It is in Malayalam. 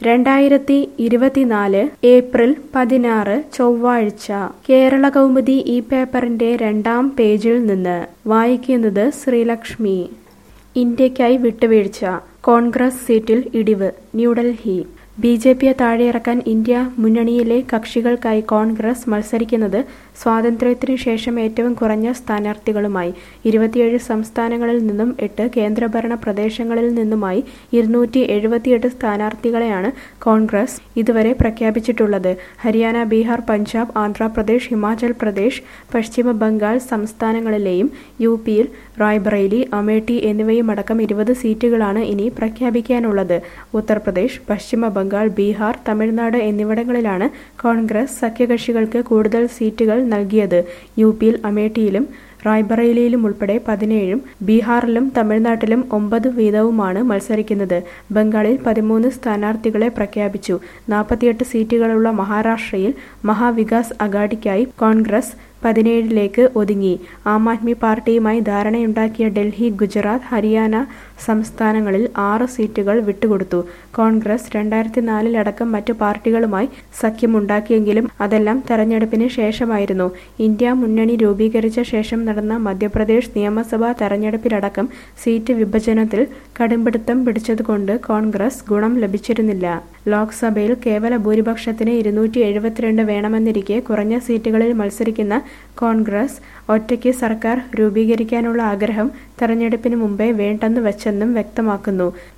രണ്ടായിരത്തി ഇരുപത്തിനാല് ഏപ്രിൽ പതിനാറ് ചൊവ്വാഴ്ച കേരള കൗമുദി ഈ പേപ്പറിന്റെ രണ്ടാം പേജിൽ നിന്ന് വായിക്കുന്നത് ശ്രീലക്ഷ്മി ഇന്ത്യയ്ക്കായി വിട്ടുവീഴ്ച കോൺഗ്രസ് സീറ്റിൽ ഇടിവ് ന്യൂഡൽഹി ബി ജെ പിയെ താഴെയിറക്കാൻ ഇന്ത്യ മുന്നണിയിലെ കക്ഷികൾക്കായി കോൺഗ്രസ് മത്സരിക്കുന്നത് സ്വാതന്ത്ര്യത്തിനു ശേഷം ഏറ്റവും കുറഞ്ഞ സ്ഥാനാർത്ഥികളുമായി ഇരുപത്തിയേഴ് സംസ്ഥാനങ്ങളിൽ നിന്നും എട്ട് കേന്ദ്രഭരണ പ്രദേശങ്ങളിൽ നിന്നുമായി ഇരുന്നൂറ്റി എഴുപത്തിയെട്ട് സ്ഥാനാർത്ഥികളെയാണ് കോൺഗ്രസ് ഇതുവരെ പ്രഖ്യാപിച്ചിട്ടുള്ളത് ഹരിയാന ബീഹാർ പഞ്ചാബ് ആന്ധ്രാപ്രദേശ് ഹിമാചൽ പ്രദേശ് പശ്ചിമ ബംഗാൾ സംസ്ഥാനങ്ങളിലെയും യു പിയിൽ റായ്ബറേലി അമേഠി എന്നിവയുമടക്കം ഇരുപത് സീറ്റുകളാണ് ഇനി പ്രഖ്യാപിക്കാനുള്ളത് ഉത്തർപ്രദേശ് പശ്ചിമ ബംഗാൾ ബീഹാർ തമിഴ്നാട് എന്നിവിടങ്ങളിലാണ് കോൺഗ്രസ് സഖ്യകക്ഷികൾക്ക് കൂടുതൽ സീറ്റുകൾ നൽകിയത് യു പിയിൽ അമേഠിയിലും റായ്ബറേലിയിലും ഉൾപ്പെടെ പതിനേഴും ബീഹാറിലും തമിഴ്നാട്ടിലും ഒമ്പത് വീതവുമാണ് മത്സരിക്കുന്നത് ബംഗാളിൽ പതിമൂന്ന് സ്ഥാനാർത്ഥികളെ പ്രഖ്യാപിച്ചു നാൽപ്പത്തിയെട്ട് സീറ്റുകളുള്ള മഹാരാഷ്ട്രയിൽ മഹാവികാസ് അഗാഡിക്കായി കോൺഗ്രസ് പതിനേഴിലേക്ക് ഒതുങ്ങി ആം ആദ്മി പാർട്ടിയുമായി ധാരണയുണ്ടാക്കിയ ഡൽഹി ഗുജറാത്ത് ഹരിയാന സംസ്ഥാനങ്ങളിൽ ആറ് സീറ്റുകൾ വിട്ടുകൊടുത്തു കോൺഗ്രസ് രണ്ടായിരത്തി നാലിലടക്കം മറ്റു പാർട്ടികളുമായി സഖ്യമുണ്ടാക്കിയെങ്കിലും അതെല്ലാം തെരഞ്ഞെടുപ്പിന് ശേഷമായിരുന്നു ഇന്ത്യ മുന്നണി രൂപീകരിച്ച ശേഷം നടന്ന മധ്യപ്രദേശ് നിയമസഭാ തെരഞ്ഞെടുപ്പിലടക്കം സീറ്റ് വിഭജനത്തിൽ കടുംപിടുത്തം പിടിച്ചതുകൊണ്ട് കോൺഗ്രസ് ഗുണം ലഭിച്ചിരുന്നില്ല ലോക്സഭയിൽ കേവല ഭൂരിപക്ഷത്തിന് ഇരുന്നൂറ്റി എഴുപത്തിരണ്ട് വേണമെന്നിരിക്കെ കുറഞ്ഞ സീറ്റുകളിൽ മത്സരിക്കുന്ന കോൺഗ്രസ് ഒറ്റയ്ക്ക് സർക്കാർ രൂപീകരിക്കാനുള്ള ആഗ്രഹം തെരഞ്ഞെടുപ്പിന് മുമ്പേ വേണ്ടെന്ന് വെച്ചെന്നും വ്യക്തമാക്കുന്നു